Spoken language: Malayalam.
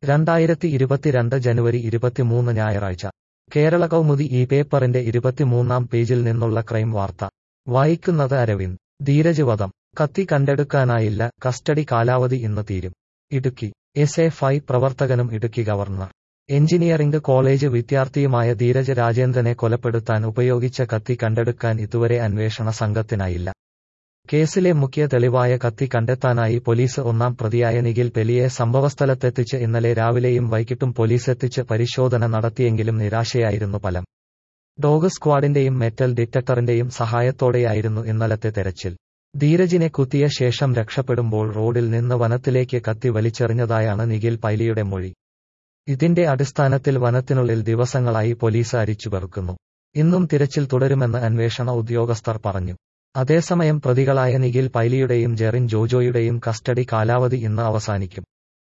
രണ്ടായിരത്തി ഇരുപത്തിരണ്ട് ജനുവരി ഇരുപത്തിമൂന്ന് ഞായറാഴ്ച കേരള കൗമുദി ഈ പേപ്പറിന്റെ ഇരുപത്തിമൂന്നാം പേജിൽ നിന്നുള്ള ക്രൈം വാർത്ത വായിക്കുന്നത് അരവിന്ദ് ധീരജ് വധം കത്തി കണ്ടെടുക്കാനായില്ല കസ്റ്റഡി കാലാവധി ഇന്ന് തീരും ഇടുക്കി എസ് എഫ് ഐ പ്രവർത്തകനും ഇടുക്കി ഗവർണർ എഞ്ചിനീയറിംഗ് കോളേജ് വിദ്യാർത്ഥിയുമായ ധീരജ് രാജേന്ദ്രനെ കൊലപ്പെടുത്താൻ ഉപയോഗിച്ച കത്തി കണ്ടെടുക്കാൻ ഇതുവരെ അന്വേഷണ സംഘത്തിനായില്ല കേസിലെ മുഖ്യ തെളിവായ കത്തി കണ്ടെത്താനായി പോലീസ് ഒന്നാം പ്രതിയായ നിഖിൽ പെലിയെ സംഭവസ്ഥലത്തെത്തിച്ച് ഇന്നലെ രാവിലെയും വൈകിട്ടും പോലീസെത്തിച്ച് പരിശോധന നടത്തിയെങ്കിലും നിരാശയായിരുന്നു ഫലം ഡോഗ് സ്ക്വാഡിന്റെയും മെറ്റൽ ഡിറ്റക്ടറിന്റെയും സഹായത്തോടെയായിരുന്നു ഇന്നലത്തെ തെരച്ചിൽ ധീരജിനെ കുത്തിയ ശേഷം രക്ഷപ്പെടുമ്പോൾ റോഡിൽ നിന്ന് വനത്തിലേക്ക് കത്തി വലിച്ചെറിഞ്ഞതായാണ് നിഖിൽ പൈലിയുടെ മൊഴി ഇതിന്റെ അടിസ്ഥാനത്തിൽ വനത്തിനുള്ളിൽ ദിവസങ്ങളായി പോലീസ് അരിച്ചുപെറുക്കുന്നു ഇന്നും തിരച്ചിൽ തുടരുമെന്ന് അന്വേഷണ ഉദ്യോഗസ്ഥർ പറഞ്ഞു അതേസമയം പ്രതികളായ നിഖിൽ പൈലിയുടെയും ജെറിൻ ജോജോയുടെയും കസ്റ്റഡി കാലാവധി ഇന്ന് അവസാനിക്കും